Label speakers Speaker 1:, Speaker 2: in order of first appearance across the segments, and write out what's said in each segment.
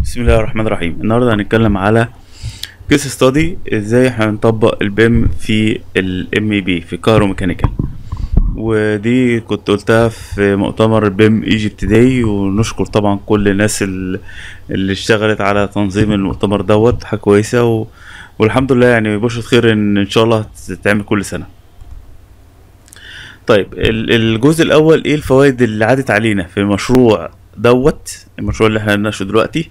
Speaker 1: بسم الله الرحمن الرحيم النهارده هنتكلم على كيس ستادي ازاي هنطبق البيم في الام اي بي في كهروميكانيكال ودي كنت قلتها في مؤتمر بيم ايجيبت داي ونشكر طبعا كل الناس ال- اللي اشتغلت على تنظيم المؤتمر دوت حاجه كويسه و... والحمد لله يعني بشرة خير ان ان شاء الله هتتعمل كل سنه طيب ال- الجزء الاول ايه الفوائد اللي عادت علينا في المشروع دوت المشروع اللي احنا هنناقشه دلوقتي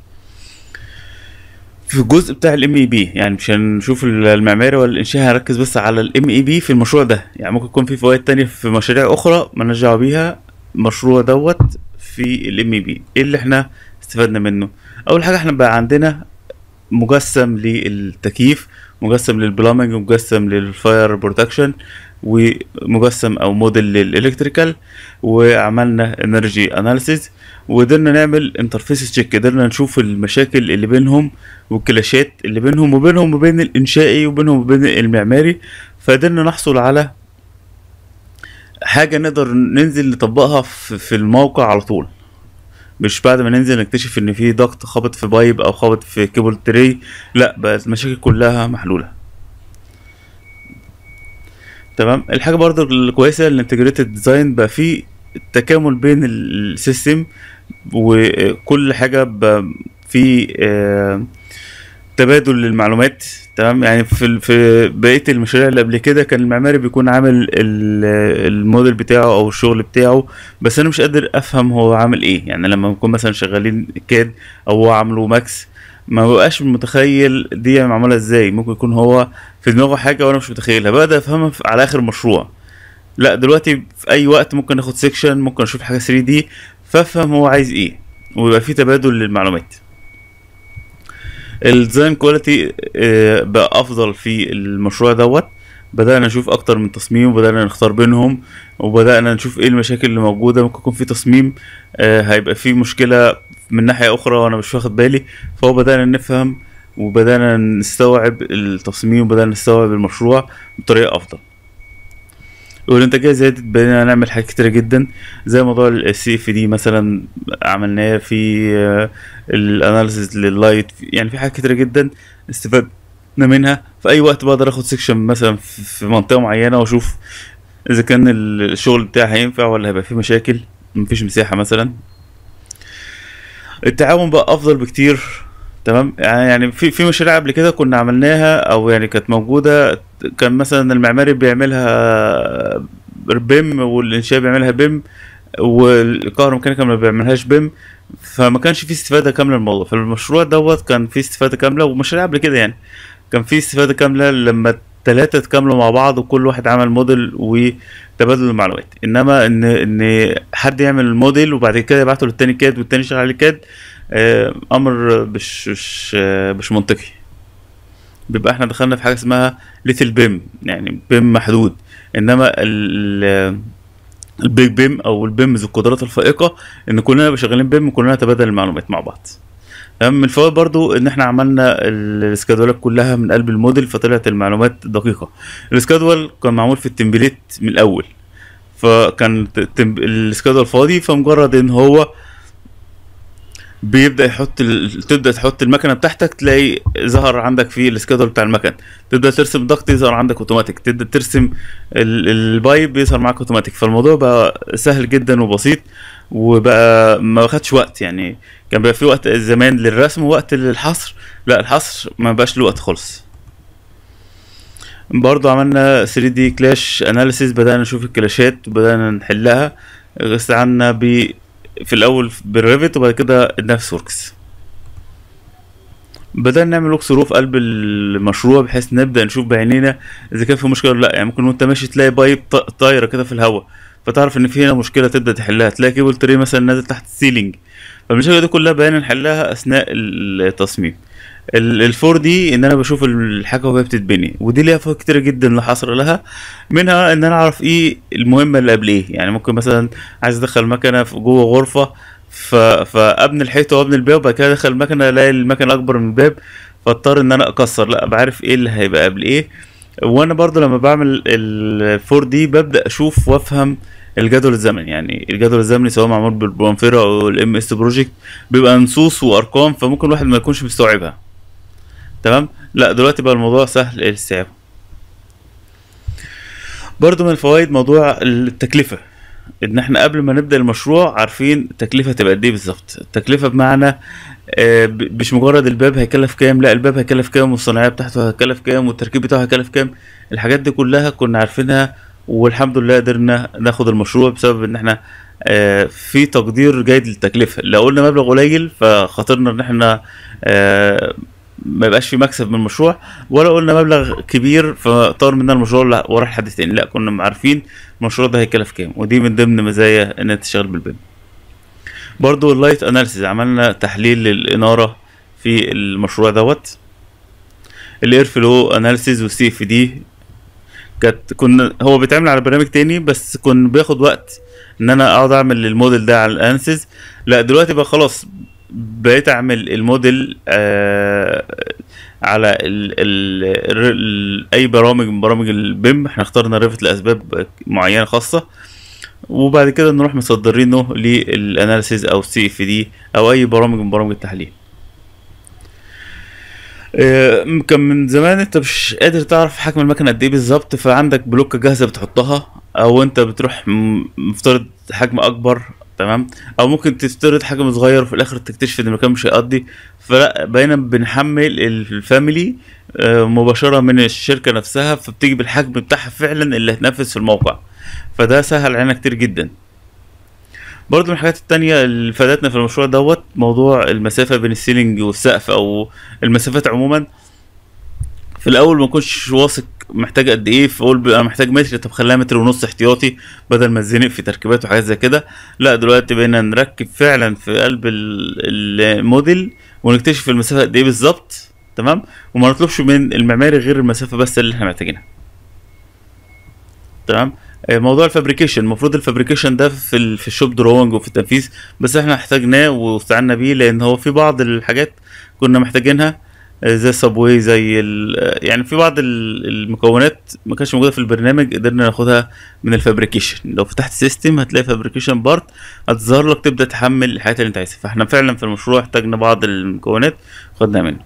Speaker 1: في الجزء بتاع الام اي بي يعني مش هنشوف المعماري ولا الانشاء هنركز بس على الام اي بي في المشروع ده يعني ممكن يكون في فوائد تانية في مشاريع اخرى مالناش دعوه بيها المشروع دوت في الام اي بي ايه اللي احنا استفدنا منه اول حاجه احنا بقى عندنا مجسم للتكييف مجسم للبلامنج ومجسم للفاير بروتكشن ومجسم او موديل للالكتريكال وعملنا انرجي اناليسيز وقدرنا نعمل انترفيس تشيك قدرنا نشوف المشاكل اللي بينهم والكلاشات اللي بينهم وبينهم وبين الانشائي وبينهم وبين المعماري فقدرنا نحصل على حاجة نقدر ننزل نطبقها في في الموقع على طول مش بعد ما ننزل نكتشف ان في ضغط خبط في بايب او خبط في كيبل تري لا بقت المشاكل كلها محلولة تمام الحاجة برضو الكويسة الانتجريتد ديزاين بقى فيه تكامل بين ال- السيستم وكل حاجة بقى في آه، تبادل للمعلومات تمام يعني في ال- في بقيه المشاريع اللي قبل كده كان المعماري بيكون عامل ال- الموديل بتاعه او الشغل بتاعه بس انا مش قادر افهم هو عامل ايه يعني لما نكون مثلا شغالين كاد او هو عامله ماكس ما بقاش متخيل دي معموله ازاي ممكن يكون هو في دماغه حاجه وانا مش متخيلها بقدر افهمها في- على اخر مشروع لا دلوقتي في اي وقت ممكن اخد سيكشن ممكن اشوف حاجه 3 دي فافهم هو عايز ايه ويبقى في تبادل للمعلومات الديزاين كواليتي بقى افضل في المشروع دوت بدأنا نشوف أكتر من تصميم وبدأنا نختار بينهم وبدأنا نشوف إيه المشاكل اللي موجودة ممكن يكون في تصميم آه، هيبقى فيه مشكلة من ناحية أخرى وأنا مش واخد بالي فهو بدأنا نفهم وبدأنا نستوعب التصميم وبدأنا نستوعب المشروع بطريقة أفضل والإنتاجية زادت بقينا نعمل حاجات كتيرة جدا زي موضوع السي اف دي مثلا عملناه في آه، الاناليسيز لللايت يعني في حاجات كتيرة جدا استفدنا منها في اي وقت بقدر اخد سيكشن مثلا في في منطقة معينة واشوف اذا كان الشغل بتاعي هينفع ولا هيبقى فيه مشاكل مفيش مساحة مثلا التعاون بقى افضل بكتير تمام يعني يعني في في مشاريع قبل كده كنا عملناها او يعني كانت موجودة كان مثلا المعماري بيعملها بيم والانشاء بيعملها بيم والكهروميكانيكا ما بيعملهاش بيم فما كانش في استفاده كامله من الموضوع فالمشروع دوت كان فيه استفاده كامله ومشاريع قبل كده يعني كان فيه استفاده كامله لما التلاتة اتكاملوا مع بعض وكل واحد عمل موديل وتبادل المعلومات انما ان ان حد يعمل الموديل وبعد كده يبعته للتاني كاد والتاني يشتغل عليه كاد آه، امر مش مش آه، مش منطقي بيبقى احنا دخلنا في حاجه اسمها ليتل بيم يعني بيم محدود انما ال البيج بيم او البيم ذو القدرات الفائقه ان كلنا نبقى شغالين بيم وكلنا نتبادل المعلومات مع بعض تمام من الفوائد برضو ان احنا عملنا السكادولات كلها من قلب الموديل فطلعت المعلومات دقيقه السكادول كان معمول في التمبليت من الاول فكان التم- السكادول فاضي فمجرد ان هو بيبدا يحط ال... تبدا تحط المكنه بتاعتك تلاقي ظهر عندك في السكادول بتاع المكن تبدا ترسم ضغط يظهر عندك اوتوماتيك تبدا ترسم ال... البايب يظهر معاك اوتوماتيك فالموضوع بقى سهل جدا وبسيط وبقى ما خدش وقت يعني كان بقى في وقت زمان للرسم ووقت للحصر لا الحصر ما بقاش له وقت خالص برضو عملنا 3 دي كلاش اناليسيس بدأنا نشوف الكلاشات وبدأنا نحلها استعنا ب في الاول بالريفت وبعد كده النفس وركس بدأنا نعمل لوك ثرو في قلب المشروع بحيث نبدأ نشوف بعينينا إذا كان في مشكلة ولا لأ يعني ممكن وأنت ماشي تلاقي بايب ط- طايرة كده في الهواء فتعرف إن في هنا مشكلة تبدأ تحلها تلاقي كيبل تري مثلا نازل تحت السيلينج فالمشاكل دي كلها بقينا نحلها أثناء التصميم الفور دي ان انا بشوف الحاجه وهي بتتبني ودي ليها فوائد كتيره جدا لا حصر لها منها ان انا اعرف ايه المهمه اللي قبل ايه يعني ممكن مثلا عايز ادخل مكنه في جوه غرفه ف... فابني الحيطه وابني الباب وبعد كده ادخل المكنه الاقي المكنه اكبر من الباب فاضطر ان انا اكسر لا بعرف ايه اللي هيبقى قبل ايه وانا برضو لما بعمل الفور دي ببدا اشوف وافهم الجدول الزمني يعني الجدول الزمني سواء معمول بالبرومفيرا او الام اس بروجكت بيبقى نصوص وارقام فممكن الواحد ما يكونش مستوعبها تمام لا دلوقتي بقى الموضوع سهل الاستيعاب برضو من الفوائد موضوع التكلفة ان احنا قبل ما نبدا المشروع عارفين التكلفه تبقى قد ايه بالظبط التكلفه بمعنى آه، ب- مش مجرد الباب هيكلف كام لا الباب هيكلف كام والصناعيه بتاعته هيكلف كام والتركيب بتاعه هيكلف كام الحاجات دي كلها كنا عارفينها والحمد لله قدرنا ناخد المشروع بسبب ان احنا آه، في تقدير جيد للتكلفه لو قلنا مبلغ قليل فخاطرنا ان احنا آه، ما يبقاش في مكسب من المشروع ولا قلنا مبلغ كبير فطار منا المشروع لا وراح لحد تاني لا كنا عارفين المشروع ده هيكلف كام ودي من ضمن مزايا ان انت تشتغل بالبيم برضو اللايت اناليسيز عملنا تحليل للاناره في المشروع دوت الاير فلو اناليسيز والسي اف دي كانت كنا هو بيتعمل على برنامج تاني بس كان بياخد وقت ان انا اقعد اعمل الموديل ده على الاناليسيز لا دلوقتي بقى خلاص بقيت اعمل الموديل آه على ال ال ال اي برامج من برامج البيم احنا اخترنا ريفت لاسباب معينه خاصه وبعد كده نروح مصدرينه للاناليسيز او سي اف دي او اي برامج من برامج التحليل آه، كان من زمان انت مش قادر تعرف حجم المكنه قد ايه بالظبط فعندك بلوكه جاهزه بتحطها او انت بتروح م- مفترض حجم اكبر تمام او ممكن تفترض حجم صغير وفي الاخر تكتشف ان المكان مش هيقضي فلا بقينا بنحمل الفاميلي آه، مباشره من الشركه نفسها فبتيجي بالحجم بتاعها فعلا اللي هتنفذ في الموقع فده سهل علينا كتير جدا برضو من الحاجات التانية اللي فادتنا في المشروع دوت موضوع المسافة بين السيلينج والسقف أو المسافات عموما في الأول ما كنتش واثق محتاج قد إيه فأقول بقى محتاج متر طب خليها متر ونص احتياطي بدل ما اتزنق في تركيبات وحاجات زي كده لا دلوقتي بقينا نركب فعلا في قلب ال- الموديل ونكتشف المسافة قد إيه بالظبط تمام وما نطلبش من المعماري غير المسافة بس اللي احنا محتاجينها تمام آه، موضوع الفابريكيشن المفروض الفابريكيشن ده في ال في الشوب دروينج وفي التنفيذ بس احنا احتاجناه واستعنا بيه لان هو في بعض الحاجات كنا محتاجينها آه، زي السبواي زي ال- آه، يعني في بعض ال- المكونات ما كانتش موجوده في البرنامج قدرنا ناخدها من الفابريكيشن لو فتحت سيستم هتلاقي فابريكيشن بارت هتظهر لك تبدا تحمل الحاجات اللي انت عايزها فاحنا فعلا في المشروع احتاجنا بعض المكونات خدنا منه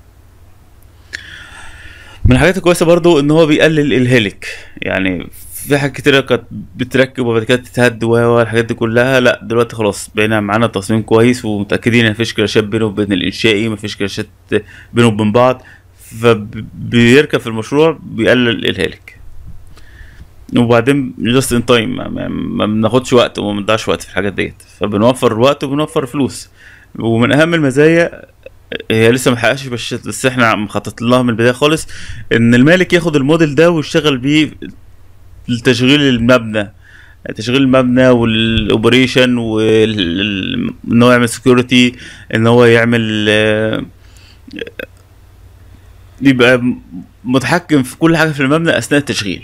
Speaker 1: من الحاجات الكويسه برضو ان هو بيقلل الهيلك يعني في حاجات كتيرة كانت بتركب وبعد كده تتهد و و الحاجات دي كلها لا دلوقتي خلاص بقينا معانا تصميم كويس ومتأكدين ان مفيش كراشات بينه وبين الإنشائي مفيش كراشات بينه وبين بعض فبيركب في المشروع بيقلل الهالك وبعدين جاست ان تايم ما بناخدش وقت وما بنضيعش وقت في الحاجات ديت فبنوفر وقت وبنوفر فلوس ومن اهم المزايا هي لسه ما حققش بس بس احنا مخطط لها من البدايه خالص ان المالك ياخد الموديل ده ويشتغل بيه لتشغيل المبنى تشغيل المبنى والاوبريشن وان هو يعمل سكيورتي ان هو يعمل آه، يبقى متحكم في كل حاجه في المبنى اثناء التشغيل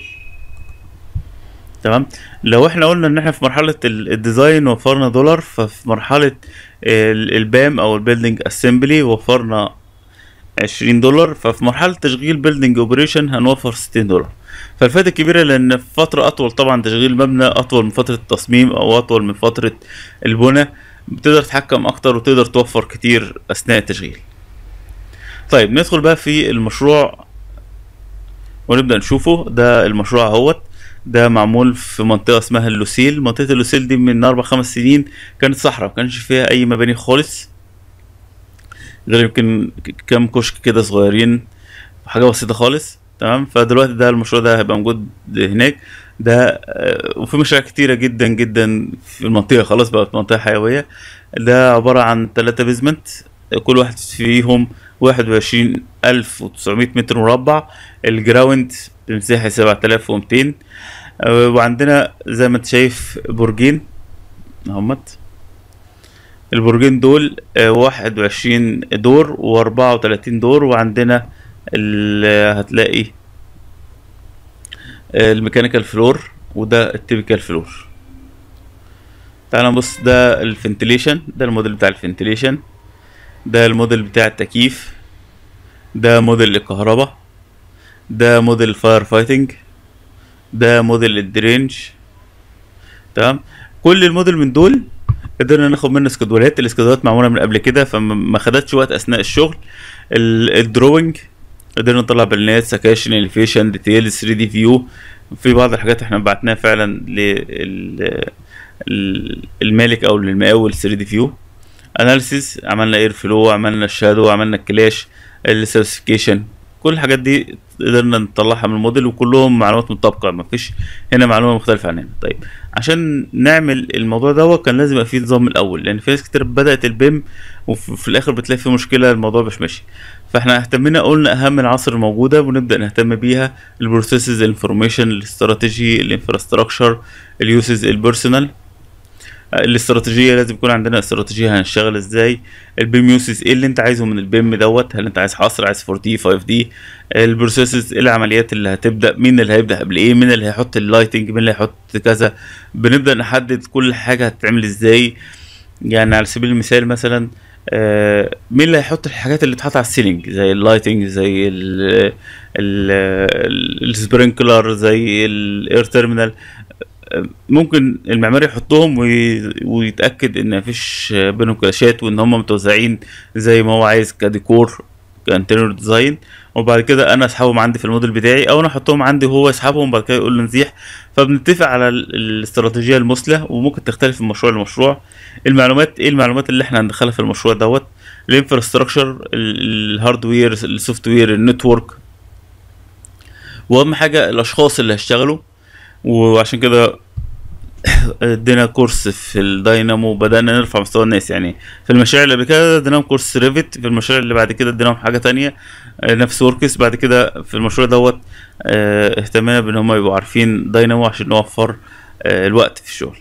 Speaker 1: تمام لو احنا قلنا ان احنا في مرحله ال- الديزاين وفرنا دولار ففي مرحله ال- البام او البيلدينج اسمبلي وفرنا 20 دولار ففي مرحله تشغيل بيلدينج اوبريشن هنوفر 60 دولار فالفائده كبيره لان في فتره اطول طبعا تشغيل المبنى اطول من فتره التصميم او اطول من فتره البنى بتقدر تتحكم اكتر وتقدر توفر كتير اثناء التشغيل طيب ندخل بقى في المشروع ونبدا نشوفه ده المشروع اهوت ده معمول في منطقه اسمها اللوسيل منطقه اللوسيل دي من اربع خمس سنين كانت صحراء ما كانش فيها اي مباني خالص غير يمكن ك- كام كشك كده صغيرين حاجه بسيطه خالص تمام فدلوقتي ده المشروع ده هيبقى موجود هناك ده آه، وفي مشاريع كتيرة جدا جدا في المنطقة خلاص بقت منطقة حيوية ده عبارة عن تلاتة بيزمنت كل واحد فيهم واحد وعشرين ألف وتسعمية متر مربع الجراوند بمساحة سبعة آلاف ومتين وعندنا زي ما انت شايف برجين اهمت البرجين دول آه، واحد وعشرين دور واربعة وتلاتين دور وعندنا ال- هتلاقي الميكانيكال فلور وده التيبيكال فلور تعال نبص ده الفنتليشن ده الموديل بتاع الفنتليشن ده الموديل بتاع التكييف ده موديل الكهرباء ده موديل الفاير فايتنج ده موديل الدرينج تمام كل الموديل من دول قدرنا ناخد منه سكدولات السكدولات معموله من قبل كده فما ما خدتش وقت اثناء الشغل ال- الدروينج قدرنا نطلع بلنات سكاشن اليفيشن ديتيلز 3 دي فيو في بعض الحاجات احنا بعتناها فعلا لل ال- المالك او للمقاول 3 دي فيو اناليسيس عملنا اير فلو عملنا الشادو عملنا الكلاش السيرتيفيكيشن كل الحاجات دي قدرنا نطلعها من الموديل وكلهم معلومات مطابقه مفيش هنا معلومه مختلفه عن هنا طيب عشان نعمل الموضوع دوت كان لازم يبقى فيه نظام من الاول لان في ناس كتير بدات البيم وفي في الاخر بتلاقي فيه مشكله الموضوع مش ماشي فاحنا اهتمينا قلنا اهم العناصر الموجوده ونبدا نهتم بيها البروسيسز الانفورميشن الاستراتيجي الانفراستراكشر اليوسز البيرسونال الاستراتيجيه لازم يكون عندنا استراتيجيه هنشتغل ازاي البيم يوسز ايه اللي انت عايزه من البيم دوت هل انت عايز حصر عايز 4 دي 5 دي البروسيسز ايه العمليات اللي هتبدا مين اللي هيبدا قبل ايه مين اللي هيحط اللايتنج مين اللي هيحط كذا بنبدا نحدد كل حاجه هتتعمل ازاي يعني على سبيل المثال مثلا آه، مين اللي هيحط الحاجات اللي اتحط على السيلينج زي اللايتنج زي ال ال السبرينكلر زي الاير تيرمينال ممكن المعماري يحطهم وي- ويتاكد ان مفيش بينهم كلاشات وان هم متوزعين زي ما هو عايز كديكور كانتيريور ديزاين وبعد كده انا اسحبهم عندي في الموديل بتاعي او انا احطهم عندي وهو يسحبهم بعد كده يقول له نزيح فبنتفق على ال- الاستراتيجيه المثلى وممكن تختلف من مشروع لمشروع المعلومات ايه المعلومات اللي احنا هندخلها في المشروع دوت الانفراستراكشر الهاردوير السوفت وير النتورك واهم حاجه الاشخاص اللي هيشتغلوا وعشان كده ادينا كورس في الداينامو وبدانا نرفع مستوى الناس يعني في المشاريع اللي قبل كده اديناهم كورس ريفت في المشاريع اللي بعد كده اديناهم حاجه تانية آه، نفس وركس بعد كده في المشروع دوت آه، اهتمينا بان هم يبقوا عارفين داينامو عشان نوفر آه، الوقت في الشغل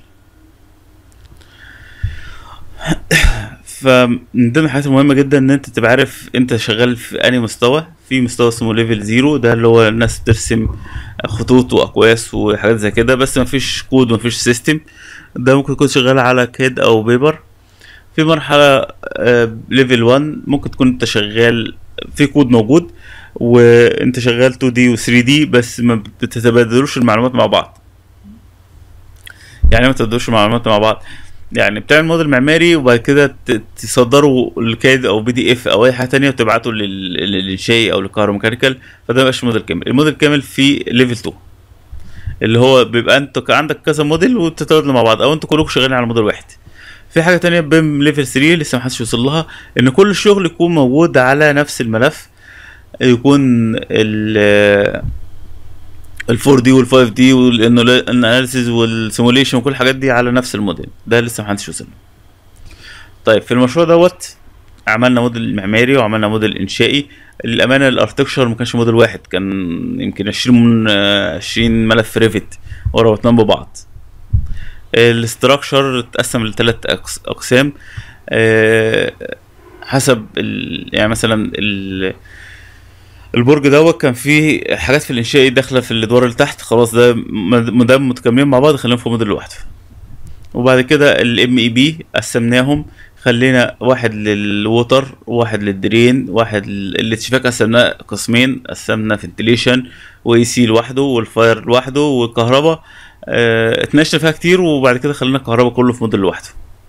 Speaker 1: فمن ضمن الحاجات المهمة جدا ان انت تبقى عارف انت شغال في انهي مستوى في مستوى اسمه ليفل زيرو ده اللي هو الناس بترسم خطوط واقواس وحاجات زي كده بس مفيش كود مفيش سيستم ده ممكن تكون شغال على كيد او بيبر في مرحلة ليفل 1 ممكن تكون انت شغال في كود موجود وانت شغال 2 دي و 3 دي بس ما بتتبادلوش المعلومات مع بعض يعني ما تبدلوش المعلومات مع بعض يعني بتعمل موديل معماري وبعد كده ت- تصدره الكاد او بي دي اف او اي حاجه تانية وتبعته لل- للانشائي او للكهروميكانيكال فده مبقاش موديل كامل الموديل كامل في ليفل 2 اللي هو بيبقى انت ك- عندك كذا موديل وتتبادلوا مع بعض او انتوا كلكم شغالين على موديل واحد في حاجه تانية بيم ليفل 3 لسه محدش وصل لها ان كل الشغل يكون موجود على نفس الملف يكون ال ال 4 دي وال 5 دي والاناليسيز والسيموليشن وكل الحاجات دي على نفس الموديل ده لسه محدش وصل له. طيب في المشروع دوت عملنا موديل معماري وعملنا موديل انشائي للامانه الاركتكشر ما كانش موديل واحد كان يمكن 20 من 20 ملف ريفت وربطناهم ببعض الاستراكشر اتقسم لثلاث اقسام آه، حسب ال... يعني مثلا ال... البرج دوت كان فيه حاجات في الانشائي داخله في الادوار اللي تحت خلاص ده ما دام متكاملين مع بعض خليهم في موديل لوحده وبعد كده الام اي بي قسمناهم خلينا واحد للوتر واحد للدرين واحد لل- الاتشفاك قسمناه قسمين قسمنا فنتليشن واي سي لوحده والفاير لوحده والكهرباء اه اتناقشنا فيها كتير وبعد كده خلينا الكهرباء كله في موديل لوحده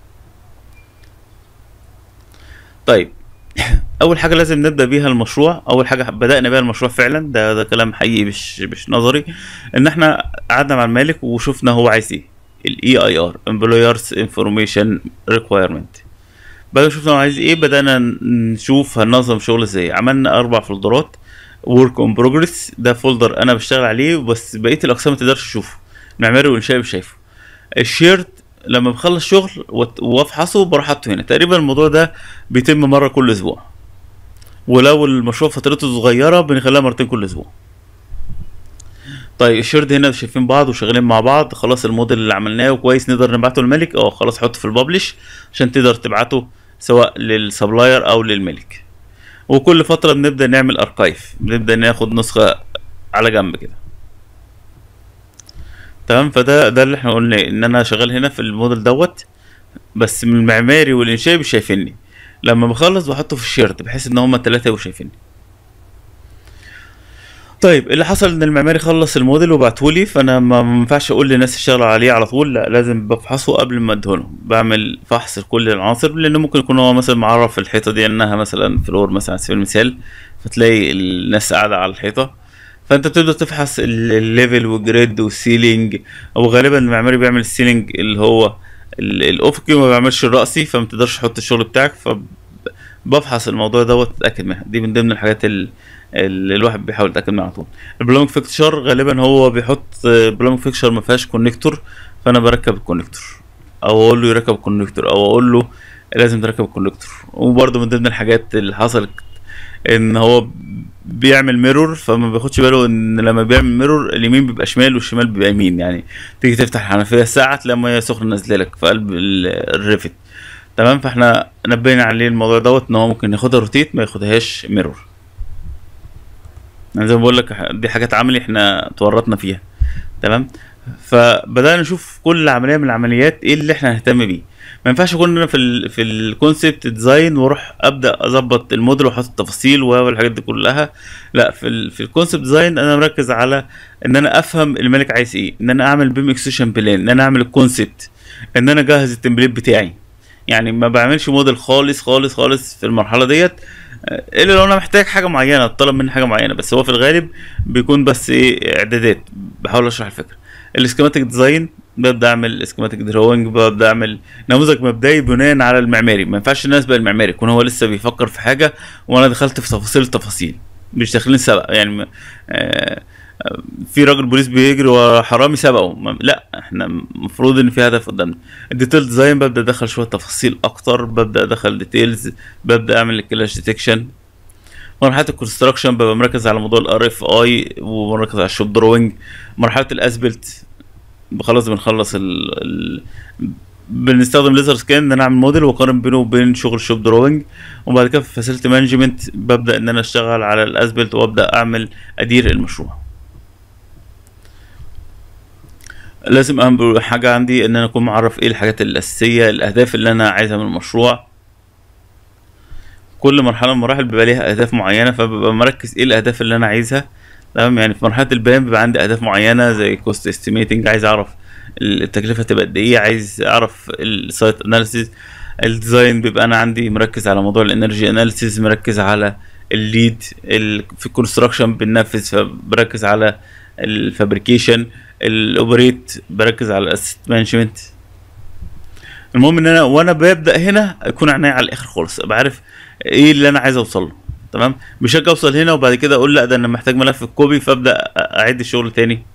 Speaker 1: طيب اول حاجه لازم نبدا بيها المشروع اول حاجه بدانا بيها المشروع فعلا ده ده كلام حقيقي مش مش نظري ان احنا قعدنا مع المالك وشفنا هو عايز ايه الاي اي ار امبلويرز انفورميشن ريكويرمنت بعد ما شفنا هو عايز ايه بدانا نشوف هننظم شغل ازاي عملنا اربع فولدرات ورك اون بروجريس ده فولدر انا بشتغل عليه بس بقيه الاقسام ما تقدرش تشوفه المعماري والانشائي مش شايفه الشيرت لما بخلص شغل وات- وافحصه بروح حاطه هنا تقريبا الموضوع ده بيتم مره كل اسبوع ولو المشروع فترته صغيره بنخليها مرتين كل اسبوع طيب الشيرد هنا شايفين بعض وشغالين مع بعض خلاص الموديل اللي عملناه وكويس نقدر نبعته للملك اه خلاص حطه في الببلش عشان تقدر تبعته سواء للسبلاير او للملك وكل فتره بنبدا نعمل اركايف بنبدا ناخد نسخه على جنب كده تمام فده ده اللي احنا قلنا ان انا شغال هنا في الموديل دوت بس من المعماري والانشائي مش شايفيني لما بخلص بحطه في الشيرت بحيث ان هما التلاته يبقوا شايفيني طيب اللي حصل ان المعماري خلص الموديل وبعتهولي فانا ما ما ينفعش اقول للناس يشتغلوا عليه على طول لا لازم بفحصه قبل ما ادهنه بعمل فحص لكل العناصر لانه ممكن يكون هو مثلا معرف الحيطه دي انها مثلا فلور مثلا على سبيل المثال فتلاقي الناس قاعده على الحيطه فانت بتبدا تفحص ال- الليفل والجريد والسيلينج او غالبا المعماري بيعمل السيلينج اللي هو ال- الافقي وما بيعملش الراسي فما تقدرش تحط الشغل بتاعك فبفحص الموضوع دوت اتاكد منها دي من ضمن الحاجات ال- اللي الواحد بيحاول يتاكد منها على طول البلونج فيكتشر غالبا هو بيحط بلونج فيكتشر ما فيهاش كونكتور فانا بركب الكونكتور او اقول له يركب الكونكتور او اقول له لازم تركب الكونكتور وبرده من ضمن الحاجات اللي حصلت ان هو بيعمل ميرور فما بياخدش باله ان لما بيعمل ميرور اليمين بيبقى شمال والشمال بيبقى يمين يعني تيجي تفتح الحنفيه الساعه تلاقي ميه سخنه نازله لك في قلب ال- الريفت تمام فاحنا نبهنا عليه الموضوع دوت ان هو ممكن ياخدها روتيت ما ياخدهاش ميرور يعني زي ما بقول لك دي حاجات عملي احنا تورطنا فيها تمام فبدانا نشوف كل عمليه من العمليات ايه اللي احنا هنهتم بيه ما ينفعش اكون انا في ال في الكونسبت ديزاين واروح ابدا اظبط الموديل واحط التفاصيل والحاجات دي كلها لا في ال في الكونسبت ديزاين انا مركز على ان انا افهم الملك عايز ايه ان انا اعمل بيم اكسشن بلان ان انا اعمل الكونسبت ان انا اجهز التمبليت بتاعي يعني ما بعملش موديل خالص خالص خالص في المرحله ديت آه، الا لو انا محتاج حاجه معينه طلب مني حاجه معينه بس هو في الغالب بيكون بس ايه اعدادات بحاول اشرح الفكره السكيماتيك ديزاين ببدا اعمل سكيماتيك دروينج ببدا اعمل نموذج مبدئي بناء على المعماري ما ينفعش الناس بقى المعماري يكون هو لسه بيفكر في حاجه وانا دخلت في تفاصيل التفاصيل مش داخلين سبق يعني م- آه، آه، في راجل بوليس بيجري ورا حرامي سبقه ما- لا احنا المفروض ان في هدف قدامنا الديتيل ديزاين ببدا ادخل شويه تفاصيل اكتر ببدا ادخل ديتيلز ببدا اعمل الكلاش ديتكشن مرحله الكونستراكشن ببقى مركز على موضوع الار اف اي ومركز على الشوب دروينج مرحله الاسبلت خلاص بنخلص ال... ال... بنستخدم ليزر سكان ان انا اعمل موديل واقارن بينه وبين شغل شوب دروينج وبعد كده في فاسيلتي مانجمنت ببدا ان انا اشتغل على الاسبلت وابدا اعمل ادير المشروع لازم اهم حاجه عندي ان انا اكون معرف ايه الحاجات الاساسيه الاهداف اللي انا عايزها من المشروع كل مرحله من المراحل بيبقى ليها اهداف معينه فببقى مركز ايه الاهداف اللي انا عايزها تمام يعني في مرحله البيان بيبقى عندي اهداف معينه زي كوست استيميتنج عايز اعرف التكلفه تبقى قد ايه عايز اعرف السايت اناليسيز الديزاين بيبقى انا عندي مركز على موضوع الانرجي اناليسيز مركز على الليد ال- في الكونستراكشن بننفذ فبركز على الفابريكيشن الاوبريت بركز على الاسيت مانجمنت المهم ان انا وانا ببدا هنا اكون عينيا على الاخر خالص ابقى عارف ايه اللي انا عايز اوصل له تمام مش هاجي اوصل هنا وبعد كده اقول لا ده انا محتاج ملف الكوبي فابدا اعيد الشغل تاني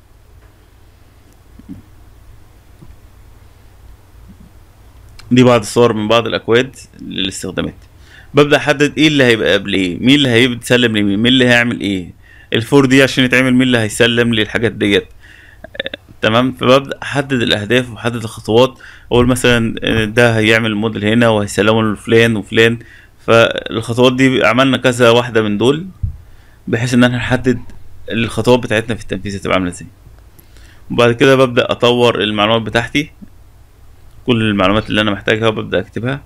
Speaker 1: دي بعض الصور من بعض الاكواد للاستخدامات ببدا احدد ايه اللي هيبقى قبل ايه مين اللي هيسلم لمين مين اللي هيعمل ايه الفور دي عشان يتعمل مين اللي هيسلم لي الحاجات ديت تمام فببدا احدد الاهداف واحدد الخطوات اقول مثلا آه، ده هيعمل موديل هنا وهيسلمه لفلان وفلان فالخطوات دي عملنا كذا واحده من دول بحيث ان احنا نحدد الخطوات بتاعتنا في التنفيذ هتبقى عامله ازاي وبعد كده ببدا اطور المعلومات بتاعتي كل المعلومات اللي انا محتاجها وببدا اكتبها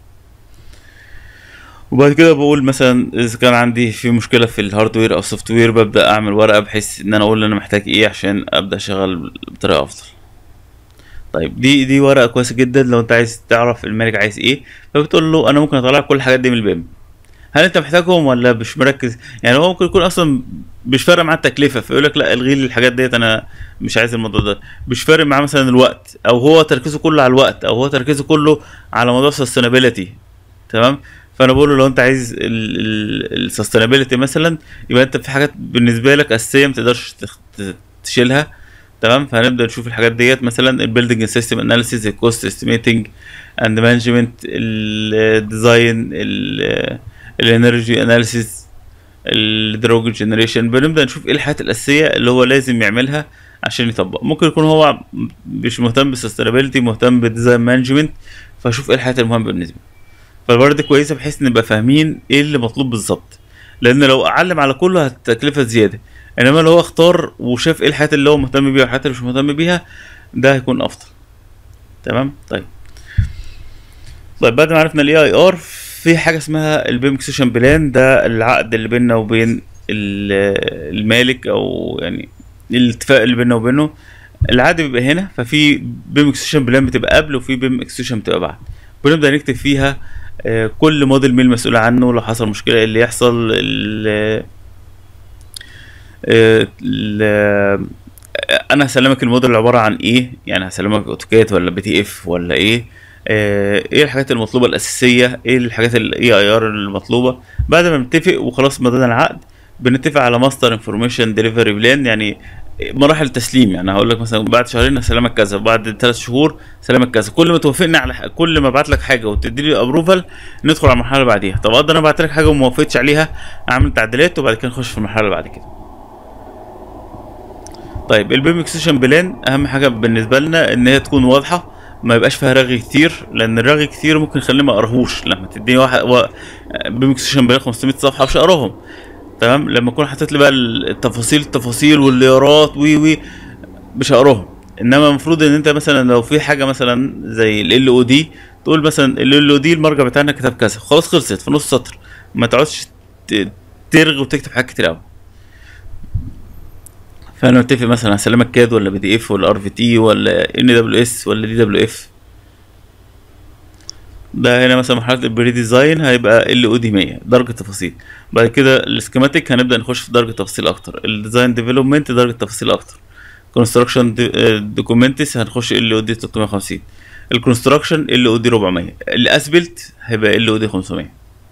Speaker 1: وبعد كده بقول مثلا اذا كان عندي في مشكله في الهاردوير او السوفت وير ببدا اعمل ورقه بحيث ان انا اقول انا محتاج ايه عشان ابدا اشتغل بطريقه افضل طيب دي دي ورقه كويسه جدا لو انت عايز تعرف المالك عايز ايه فبتقول له انا ممكن اطلع لك كل الحاجات دي من البيم هل انت محتاجهم ولا مش مركز يعني هو ممكن يكون اصلا مش فارق معاه التكلفه فيقول لك لا الغي لي الحاجات ديت انا مش عايز الموضوع ده مش فارق معاه مثلا الوقت او هو تركيزه كله على الوقت او هو تركيزه كله على موضوع السستينابيلتي تمام فانا بقول له لو انت عايز السستينابيلتي مثلا يبقى انت في حاجات بالنسبه لك اساسيه ما تقدرش تخ- ت- تشيلها تمام فهنبدا نشوف الحاجات ديت مثلا البيلدنج سيستم اناليسيز الكوست استيميتنج اند مانجمنت الديزاين الانرجي اناليسيز الدروج جنريشن بنبدا نشوف ايه الحاجات الاساسيه اللي هو لازم يعملها عشان يطبق ممكن يكون هو مش مهتم بالسستينابيلتي مهتم بالديزاين مانجمنت فاشوف ايه الحاجات المهمه بالنسبه له. فالبرد دي كويسه بحيث نبقى فاهمين ايه اللي مطلوب بالظبط لان لو اعلم على كله هتكلفه زياده انما لو هو اختار وشاف ايه الحاجات اللي هو مهتم بيها والحاجات اللي مش مهتم بيها ده هيكون افضل تمام طيب طيب بعد ما عرفنا الاي اي ار في حاجه اسمها البيم اكسيشن بلان ده العقد اللي بيننا وبين ال- المالك او يعني الاتفاق اللي بيننا وبينه العادي بيبقى هنا ففي بيم اكسكيوشن بلان بتبقى قبل وفي بيم اكسكيوشن بتبقى بعد بنبدا نكتب فيها آه، كل موديل مين المسؤول عنه لو حصل مشكله إيه اللي يحصل ال- آه، ال- انا هسلمك الموديل عباره عن ايه يعني هسلمك اوتوكاد ولا بي تي اف ولا ايه آه، ايه الحاجات المطلوبه الاساسيه ايه الحاجات الاي اي ار المطلوبه بعد ما بنتفق وخلاص مضينا العقد بنتفق على ماستر انفورميشن ديليفري بلان يعني مراحل التسليم يعني هقول لك مثلا بعد شهرين هسلمك كذا بعد ثلاث شهور سلامك كذا كل ما توافقني على ح- كل ما ابعت لك حاجه وتدي لي ابروفال ندخل على المرحله اللي بعديها طب اقدر انا ابعت لك حاجه وما وافقتش عليها اعمل تعديلات وبعد كده نخش في المرحله اللي بعد كده طيب البيم اكسشن بلان اهم حاجه بالنسبه لنا ان هي تكون واضحه ما يبقاش فيها رغي كتير لان الرغي كتير ممكن يخليني ما اقراهوش لما تديني واحد و... بيم اكسشن بلان 500 صفحه مش هقراهم تمام لما اكون حاطط لي بقى التفاصيل التفاصيل والليارات وي وي مش هقراهم انما المفروض ان انت مثلا لو في حاجه مثلا زي ال او دي تقول مثلا ال او دي المرجع بتاعنا كتاب كذا خلاص خلصت في نص سطر ما تقعدش ت- ترغي وتكتب حاجات كتير قوي فانا متفق مثلا هسلمك كاد ولا بي دي اف ولا ار في تي ولا ان دبليو اس ولا دي دبليو اف ده هنا مثلا مرحله البري ديزاين هيبقى ال او دي 100 درجه تفاصيل بعد كده السكيماتيك هنبدا نخش في درجه تفاصيل اكتر الديزاين ديفلوبمنت درجه تفاصيل اكتر كونستراكشن دوكيومنتس هنخش ال او دي 350 الكونستراكشن ال او دي 400 الاسبلت هيبقى ال او دي 500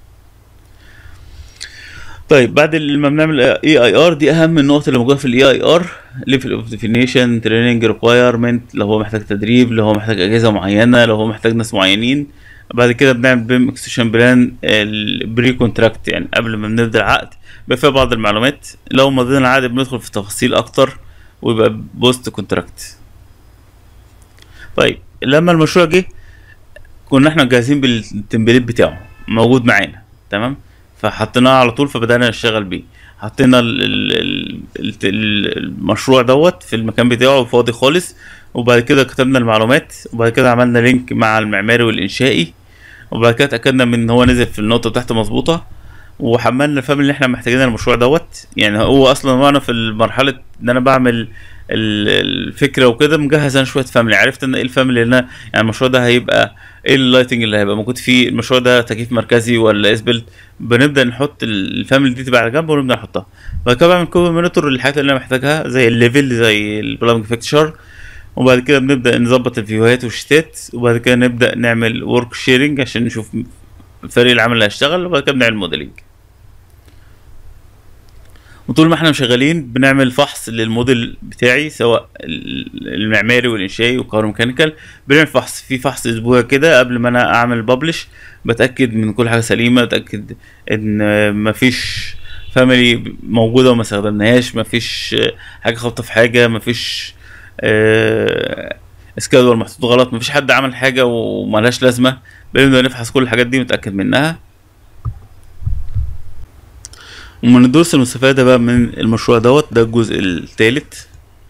Speaker 1: طيب بعد لما بنعمل اي اي ار دي اهم النقط اللي موجوده في الاي اي ار ليفل اوف ديفينيشن تريننج ريكوايرمنت لو هو محتاج تدريب لو هو محتاج اجهزه معينه لو هو محتاج ناس معينين بعد كده بنعمل بيم اكستنشن بلان البري كونتراكت يعني قبل ما بنبدا العقد بيبقى فيها بعض المعلومات لو مضينا العقد بندخل في تفاصيل اكتر ويبقى بوست كونتراكت طيب لما المشروع جه كنا احنا جاهزين بالتمبليت بتاعه موجود معانا تمام فحطيناه على طول فبدأنا نشتغل بيه حطينا ال- ال- ال- ال- ال- المشروع دوت في المكان بتاعه فاضي خالص وبعد كده كتبنا المعلومات وبعد كده عملنا لينك مع المعماري والإنشائي وبعد كده اتأكدنا من ان هو نزل في النقطة بتاعته مظبوطة وحملنا الفاميلي اللي احنا محتاجينها المشروع دوت يعني هو اصلا وانا في مرحلة ان انا بعمل ال- الفكرة وكده مجهز انا شوية فاميلي عرفت ان ايه الفاميلي اللي انا يعني المشروع ده هيبقى ايه اللايتنج اللي هيبقى موجود فيه المشروع ده تكييف مركزي ولا اسبلت بنبدا نحط ال- الفاميلي دي تبقى على جنب ونبدا نحطها بعد كده بعمل كوبي مونيتور للحاجات اللي انا محتاجها زي الليفل زي البلامج فيكتشر وبعد كده بنبدا نظبط الفيوهات والشتات وبعد كده نبدا نعمل ورك شيرنج عشان نشوف فريق العمل اللي هيشتغل وبعد كده بنعمل موديلنج وطول ما احنا شغالين بنعمل فحص للموديل بتاعي سواء ال- المعماري والانشائي والكهروميكانيكال بنعمل فحص في فحص اسبوعي كده قبل ما انا اعمل ببلش بتاكد من كل حاجه سليمه بتاكد ان مفيش فاميلي موجوده وما استخدمناهاش مفيش حاجه خابطه في حاجه مفيش آه، سكادول محطوط غلط مفيش حد عمل حاجه وملهاش لازمه بنبدا نفحص كل الحاجات دي ونتاكد منها ومن الدروس المستفادة بقى من المشروع دوت ده الجزء الثالث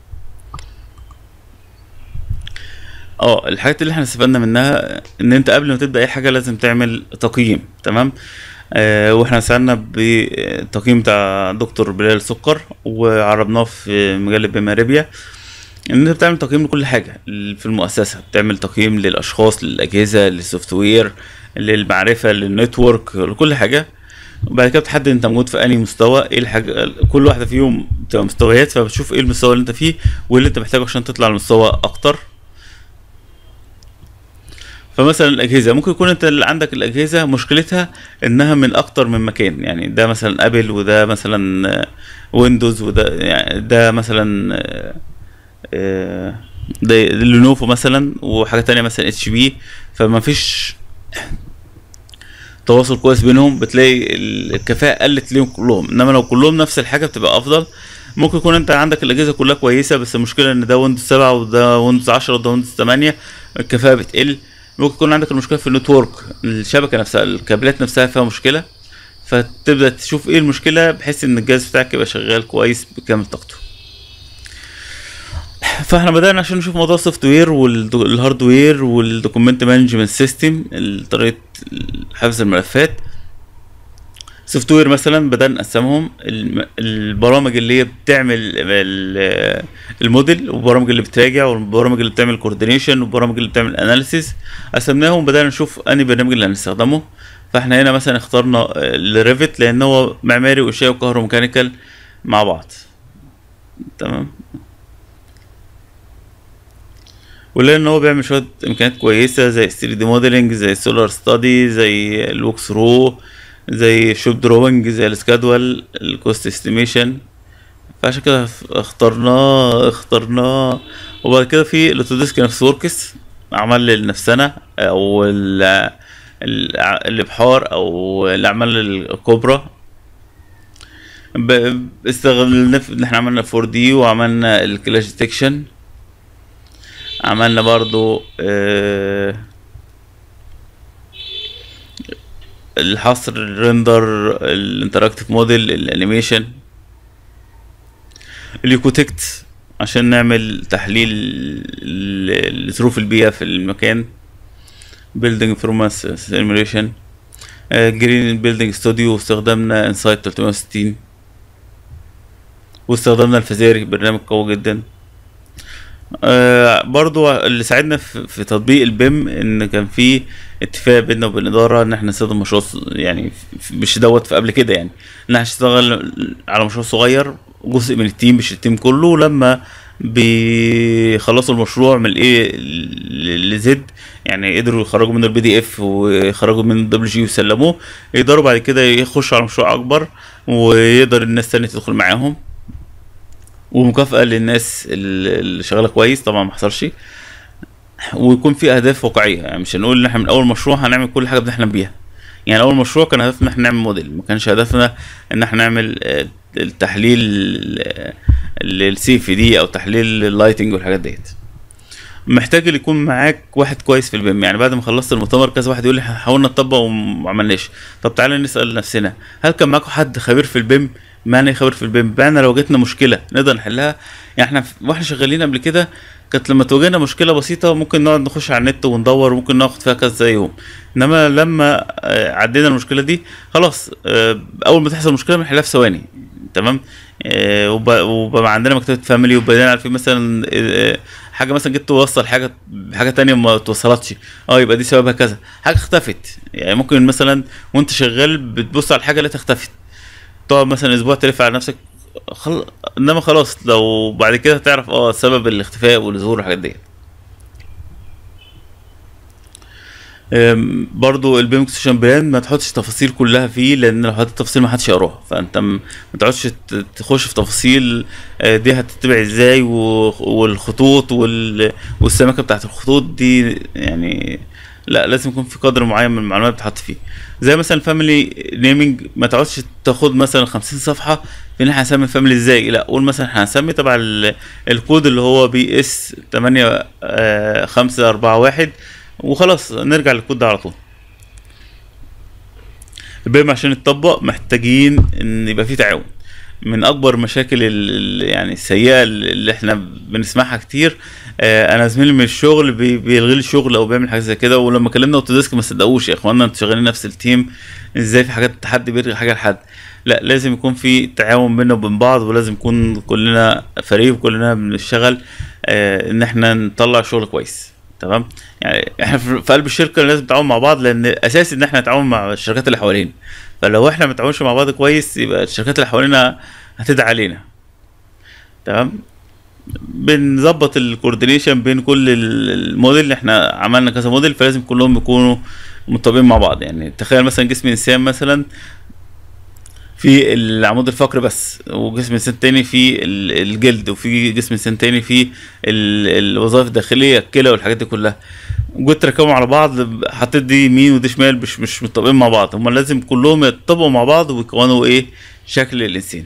Speaker 1: اه الحاجات اللي احنا استفدنا منها ان انت قبل ما تبدا اي حاجه لازم تعمل تقييم تمام آه واحنا سالنا بالتقييم بتاع دكتور بلال سكر وعرضناه في مجله بماريبيا ان انت بتعمل تقييم لكل حاجه في المؤسسه بتعمل تقييم للاشخاص للاجهزه للسوفت وير للمعرفه للنتورك لكل حاجه وبعد كده بتحدد انت موجود في انهي مستوى ايه الحاجه كل واحده فيهم بتبقى مستويات فبتشوف ايه المستوى اللي انت فيه وايه اللي انت محتاجه عشان تطلع لمستوى اكتر فمثلا الاجهزه ممكن يكون انت اللي عندك الاجهزه مشكلتها انها من اكتر من مكان يعني ده مثلا ابل وده مثلا ويندوز وده يعني ده مثلا آه، آه، ده لينوفو مثلا وحاجه تانية مثلا اتش بي فما فيش تواصل كويس بينهم بتلاقي ال- الكفاءة قلت ليهم كلهم انما لو كلهم نفس الحاجة بتبقى افضل ممكن يكون انت عندك الاجهزة كلها كويسة بس المشكلة ان ده ويندوز 7 وده ويندوز 10 وده ويندوز 8 الكفاءة بتقل ممكن يكون عندك المشكلة في النتورك الشبكة نفسها الكابلات نفسها فيها مشكلة فتبدأ تشوف ايه المشكلة بحيث ان الجهاز بتاعك يبقى شغال كويس بكامل طاقته فاحنا بدأنا عشان نشوف موضوع السوفت وير والهاردوير والدوكيمنت مانجمنت سيستم طريقة حفظ الملفات سوفت وير مثلا بدأنا نقسمهم الم- البرامج اللي هي بتعمل ال- الموديل والبرامج اللي بتراجع والبرامج اللي بتعمل كوردينيشن والبرامج اللي بتعمل اناليسيس قسمناهم وبدأنا نشوف انهي برنامج اللي هنستخدمه فاحنا هنا مثلا اخترنا الريفت لان هو معماري واشياء وكهروميكانيكال مع بعض تمام ولان هو بيعمل شويه امكانيات كويسه زي 3 دي موديلنج زي السولار ستادي زي الوك ثرو زي شوب دروينج زي السكادوال الكوست استيميشن فعشان كده اخترناه اخترناه وبعد كده في الاوتوديسك نفس وركس عمل لنفسنا او ال- ال- الابحار او الاعمال الكبرى ب- استغلنا في- ان احنا عملنا 4 دي وعملنا الكلاش ديتكشن عملنا برضو آه، الحصر الريندر الانتراكتيف موديل الانيميشن اليوكوتكت عشان نعمل تحليل ل- لظروف البيئة في المكان building performance simulation جرين بيلدينج ستوديو واستخدمنا انسايت 360 واستخدمنا الفزاري برنامج قوي جدا آه برضو اللي ساعدنا في, في تطبيق البيم ان كان في اتفاق بيننا وبين الاداره ان احنا نستخدم مشروع ص- يعني في- مش دوت في قبل كده يعني ان احنا نشتغل على مشروع صغير جزء من التيم مش التيم كله لما بيخلصوا المشروع من الايه لزد يعني قدروا يخرجوا منه البي دي اف ويخرجوا منه الدبليو جي ويسلموه يقدروا بعد كده يخشوا على مشروع اكبر ويقدر الناس تانية تدخل معاهم ومكافأة للناس اللي اللي شغالة كويس طبعا ما حصلش ويكون في اهداف واقعية يعني مش هنقول ان احنا من اول مشروع هنعمل كل حاجة بنحلم بيها يعني اول مشروع كان هدفنا ان احنا نعمل موديل ما كانش هدفنا ان احنا نعمل آه، التحليل السي في دي او تحليل اللايتنج والحاجات ديت محتاج اللي يكون معاك واحد كويس في البيم يعني بعد ما خلصت المؤتمر كذا واحد يقول لي حاولنا نطبق وما عملناش طب تعالى نسال نفسنا هل كان معاكم حد خبير في البيم معنى ايه خبير في البيم معنى لو جاتنا مشكله نقدر نحلها يعني احنا ف- واحنا شغالين قبل كده كانت لما تواجهنا مشكله بسيطه ممكن نقعد نخش على النت وندور وممكن ناخد فيها كذا يوم انما لما آه، عدينا المشكله دي خلاص آه، اول ما تحصل مشكله بنحلها في ثواني تمام آه، وب- وبقى عندنا مكتبه فاميلي وبقينا عارفين مثلا آه، حاجه مثلا جيت توصل حاجه بحاجه تانية ما توصلتش اه يبقى دي سببها كذا حاجه اختفت يعني ممكن مثلا وانت شغال بتبص على الحاجه اللي اختفت تقعد مثلا اسبوع تلف على نفسك خل... انما خلاص لو بعد كده تعرف اه سبب الاختفاء والظهور والحاجات دي أم، برضو البيم اكسشن بلان ما تحطش تفاصيل كلها فيه لان لو حطيت تفاصيل ما حدش يقراها فانت م- ما تقعدش ت- تخش في تفاصيل آه، دي هتتبع ازاي و- والخطوط وال... والسمكه بتاعت الخطوط دي يعني لا لازم يكون في قدر معين من المعلومات بتحط فيه زي مثلا فاميلي نيمينج ما تقعدش تاخد مثلا 50 صفحه في ان احنا هنسمي فاميلي ازاي لا قول مثلا احنا هنسمي تبع ال- الكود اللي هو بي اس 8 5 4 1 وخلاص نرجع للكود ده على طول البيم عشان يتطبق محتاجين ان يبقى فيه تعاون من اكبر مشاكل ال- ال- يعني السيئه اللي احنا بنسمعها كتير آه انا زميلي من الشغل بي- بيلغي لي الشغل او بيعمل حاجه زي كده ولما كلمنا اوتوديسك ما صدقوش يا اخوانا انتوا شغالين نفس التيم ازاي في حاجات حد بيلغي حاجه لحد لا لازم يكون في تعاون بيننا وبين بعض ولازم يكون كلنا فريق وكلنا بنشتغل آه ان احنا نطلع شغل كويس تمام يعني احنا في في قلب الشركه لازم نتعاون مع بعض لان اساسي ان احنا نتعاون مع الشركات اللي حوالينا فلو احنا ما نتعاونش مع بعض كويس يبقى الشركات اللي حوالينا هتدعي علينا تمام بنظبط الكوردينيشن بين كل ال- الموديل اللي احنا عملنا كذا موديل فلازم كلهم يكونوا متطابقين مع بعض يعني تخيل مثلا جسم انسان مثلا في العمود الفقري بس وجسم انسان تاني في ال- الجلد وفي جسم انسان تاني في ال- الوظائف الداخليه الكلى والحاجات دي كلها وجيت تركبهم على بعض حطيت دي يمين ودي شمال مش مش متطابقين مع بعض هم لازم كلهم يتطابقوا مع بعض ويكونوا ايه شكل الانسان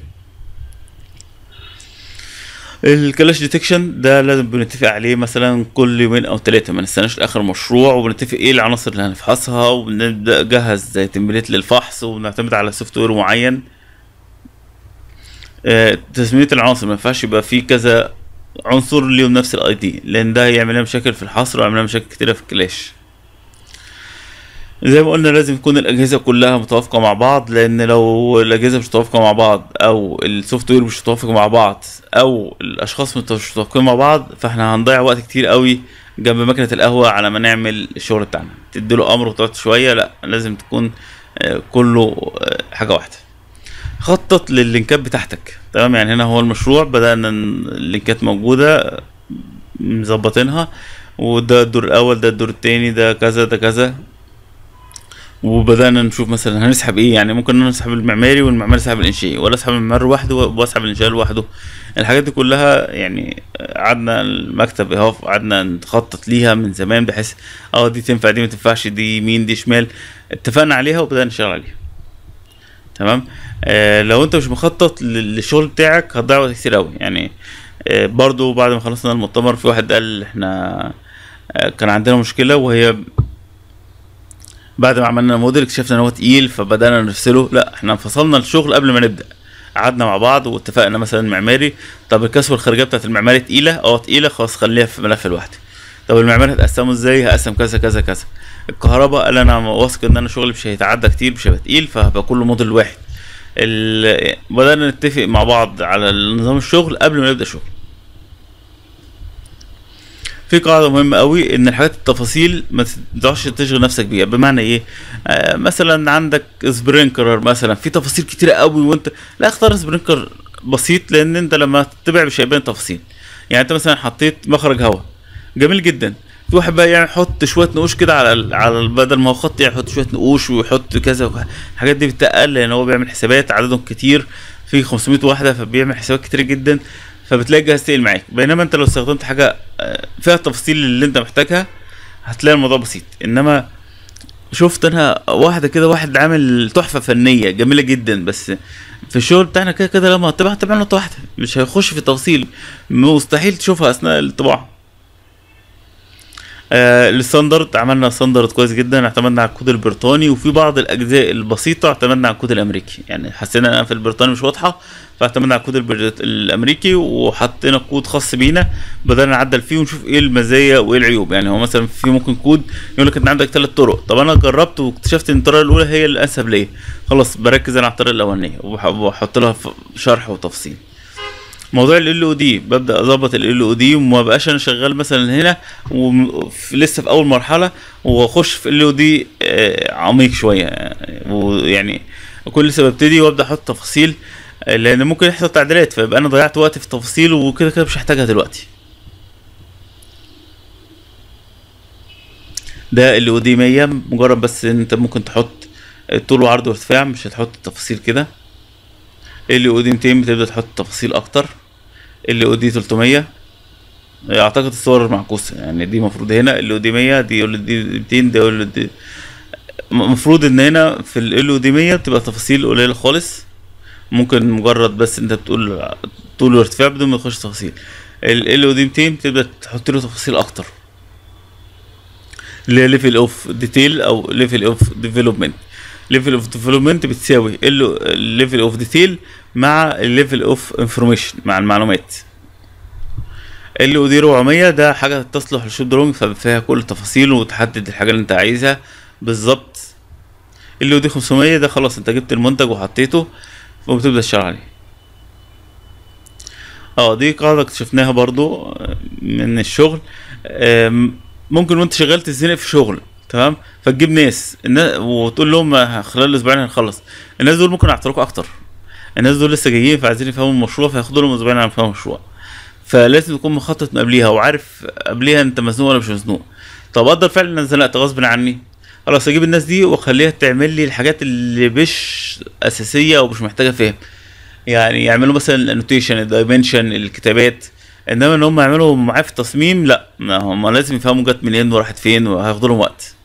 Speaker 1: الكلاش ديتكشن ده لازم بنتفق عليه مثلا كل يومين او ثلاثه ما نستناش لاخر مشروع وبنتفق ايه العناصر اللي هنفحصها وبنبدا نجهز زي تمبليت للفحص وبنعتمد على سوفت وير معين آه، تسميه العناصر ما ينفعش يبقى فيه كذا عنصر ليهم نفس الاي دي لان ده هيعمل لنا مشاكل في الحصر ويعمل لنا مشاكل كتيره في الكلاش زي ما قلنا لازم تكون الاجهزه كلها متوافقه مع بعض لان لو الاجهزه مش متوافقه مع بعض او السوفت وير مش متوافق مع بعض او الاشخاص مش متوافقين مع بعض فاحنا هنضيع وقت كتير قوي جنب ماكينه القهوه على ما نعمل الشغل بتاعنا تديله امر وتقعد شويه لا لازم تكون آه، كله آه، حاجه واحده خطط لللينكات بتاعتك تمام يعني هنا هو المشروع بدأنا ن- اللينكات موجودة آه، مظبطينها وده الدور الأول ده الدور التاني ده كذا ده كذا وبدأنا نشوف مثلا هنسحب ايه يعني ممكن نسحب المعماري والمعماري يسحب الانشائي ولا اسحب المعماري لوحده واسحب الانشائي لوحده الحاجات دي كلها يعني قعدنا المكتب اهو قعدنا نخطط ليها من زمان بحيث اه دي تنفع دي ما تنفعش دي يمين دي شمال اتفقنا عليها وبدأنا نشتغل عليها تمام آه لو انت مش مخطط لل- للشغل بتاعك هتضيع وقت كتير قوي يعني آه برضو بعد ما خلصنا المؤتمر في واحد قال احنا آه كان عندنا مشكلة وهي بعد ما عملنا موديل اكتشفنا ان هو تقيل فبدأنا نفصله لا احنا انفصلنا الشغل قبل ما نبدأ قعدنا مع بعض واتفقنا مثلا معماري طب الكسوة الخارجية بتاعت المعماري تقيلة اه تقيلة خلاص خليها في ملف لوحده طب المعماري هتقسمه ازاي هقسم كذا كذا كذا الكهرباء قال انا واثق ان انا شغلي مش هيتعدى كتير مش هيبقى تقيل فهبقى كله موديل واحد ال- بدأنا نتفق مع بعض على نظام الشغل قبل ما نبدأ شغل في قاعدة مهمة قوي ان الحاجات التفاصيل ما تقدرش تشغل نفسك بيها بمعنى ايه آه مثلا عندك سبرينكلر مثلا في تفاصيل كتيرة قوي وانت لا اختار سبرينكلر بسيط لان انت لما تتبع مش هيبان تفاصيل يعني انت مثلا حطيت مخرج هواء جميل جدا في واحد بقى يعني يحط شويه نقوش كده على ال- على ال- بدل ما هو خط يعني يحط شويه نقوش ويحط كذا وك- الحاجات دي بتقل لان هو بيعمل حسابات عددهم كتير في 500 واحده فبيعمل حسابات كتير جدا فبتلاقي الجهاز تقيل معاك بينما انت لو استخدمت حاجه آه، فيها التفاصيل اللي انت محتاجها هتلاقي الموضوع بسيط انما شفت انا واحده كده واحد عامل تحفه فنيه جميله جدا بس في الشغل بتاعنا كده كده لما هتطبع هتطبع نقطه واحده مش هيخش في التفاصيل مستحيل تشوفها اثناء الطباعه آه الستاندرد عملنا ستاندرد كويس جدا اعتمدنا على الكود البريطاني وفي بعض الاجزاء البسيطه اعتمدنا على الكود الامريكي يعني حسينا ان في البريطاني مش واضحه فاعتمدنا على الكود البريط- الامريكي وحطينا كود خاص بينا بدأنا نعدل فيه ونشوف ايه المزايا وايه العيوب يعني هو مثلا في ممكن كود يقول لك انت عندك ثلاث طرق طب انا جربت واكتشفت ان الطريقه الاولى هي الانسب ليا خلاص بركز انا على الطريقه الاولانيه وبح- وبحط لها ف- شرح وتفصيل موضوع ال او دي ببدا اظبط ال او دي وما بقاش انا شغال مثلا هنا ولسه في اول مرحله واخش في ال او دي عميق شويه يعني، ويعني كل لسه ببتدي وابدا احط تفاصيل آه، لان ممكن يحصل تعديلات فيبقى انا ضيعت وقت في التفاصيل وكده كده مش هحتاجها دلوقتي ده ال او دي 100 مجرد بس ان انت ممكن تحط طول وعرض وارتفاع مش هتحط التفاصيل كده ال او دي 200 بتبدا تحط تفاصيل اكتر ال او دي 300 اعتقد الصور معكوسه يعني دي المفروض هنا ال او دي 100 دي ال دي 200 ده ال دي المفروض ان هنا في ال او دي 100 بتبقى تفاصيل قليله خالص ممكن مجرد بس انت بتقول طول وارتفاع بدون ما تخش تفاصيل ال او دي 200 بتبدا تحط له تفاصيل اكتر اللي هي ليفل اوف ديتيل او ليفل اوف ديفلوبمنت ليفل اوف ديفلوبمنت بتساوي الليفل اوف ديتيل مع الليفل اوف انفورميشن مع المعلومات ال او دي 400 ده حاجه تصلح للشوب دروينج فيها كل التفاصيل وتحدد الحاجه اللي انت عايزها بالظبط ال او دي 500 ده خلاص انت جبت المنتج وحطيته وبتبدا تشتغل عليه اه دي قاعده اكتشفناها برضو آه، من الشغل آم، ممكن وانت شغال تتزنق في شغل تمام فتجيب ناس النا- وتقول لهم آه، خلال اسبوعين هنخلص الناس دول ممكن يعطلوك اكتر الناس دول لسه جايين فعايزين يفهموا المشروع فياخدوا لهم اسبوعين على فهم المشروع فلازم تكون مخطط من قبليها وعارف قبليها انت مزنوق ولا مش مزنوق طب اقدر فعلا ان انا زنقت غصب عني خلاص اجيب الناس دي واخليها تعمل لي الحاجات اللي مش اساسيه او مش محتاجه فهم يعني يعملوا مثلا الانوتيشن الدايمنشن الكتابات انما ان هم يعملوا معاه في التصميم لا ما هم لازم يفهموا جت منين وراحت فين وهياخدوا لهم وقت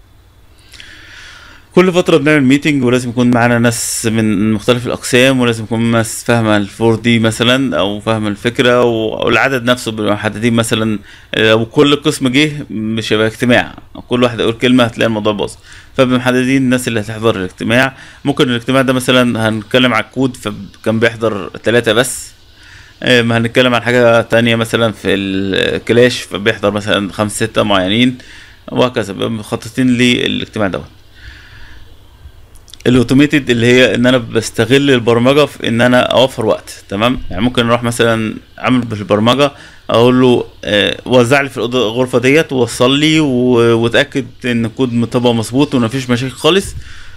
Speaker 1: كل فترة بنعمل ميتنج ولازم يكون معانا ناس من مختلف الأقسام ولازم يكون ناس فاهمة الفور دي مثلا أو فاهمة الفكرة و- والعدد نفسه بنبقى محددين مثلا لو كل قسم جه مش هيبقى اجتماع كل واحد يقول كلمة هتلاقي الموضوع باظ فبنبقى محددين الناس اللي هتحضر الاجتماع ممكن الاجتماع ده مثلا هنتكلم على الكود فكان بيحضر ثلاثة بس آه، ما هنتكلم عن حاجة تانية مثلا في الكلاش فبيحضر مثلا خمسة ستة معينين وهكذا بنبقى مخططين للاجتماع دوت الاوتوميتد اللي هي ان انا بستغل البرمجه في ان انا اوفر وقت تمام يعني ممكن اروح مثلا اعمل بالبرمجه اقول له آه، وزع لي في الأوضة- الغرفه ديت ووصل لي و- واتاكد ان الكود مطبق مظبوط ومفيش مشاكل خالص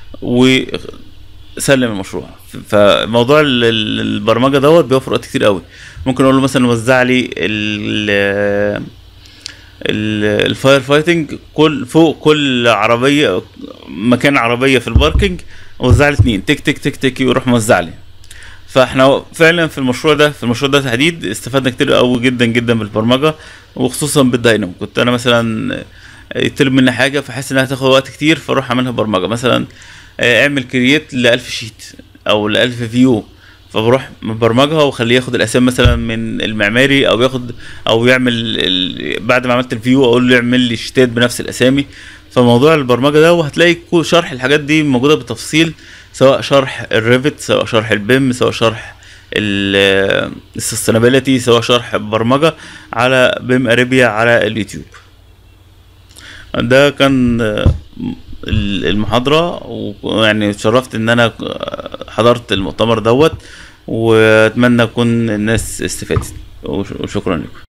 Speaker 1: وسلم المشروع ف- فموضوع ال- ال- البرمجه دوت بيوفر وقت كتير قوي ممكن اقول له مثلا وزع لي ال ال- الفاير فايتنج كل فوق كل عربيه مكان عربيه في الباركينج وزع لي اتنين تك تك تك تك يروح موزع لي فاحنا فعلا في المشروع ده في المشروع ده تحديد استفدنا كتير قوي جدا جدا بالبرمجه وخصوصا بالداينامو كنت انا مثلا يطلب مني حاجه فحس انها هتاخد وقت كتير فاروح اعملها برمجه مثلا آه، اعمل كرييت ل 1000 شيت او ل 1000 فيو فبروح مبرمجها واخليه ياخد الاسامي مثلا من المعماري او ياخد او يعمل ال... بعد ما عملت الفيو اقول له يعمل لي شيتات بنفس الاسامي فموضوع البرمجه ده وهتلاقي كو- شرح الحاجات دي موجوده بالتفصيل سواء شرح الريفت سواء شرح البيم سواء شرح السستينابيلتي سواء شرح برمجه على بيم اريبيا على اليوتيوب ده كان آه، ال- المحاضرة ويعني اتشرفت ان انا حضرت المؤتمر دوت واتمنى اكون الناس استفادت وش- وشكرا لكم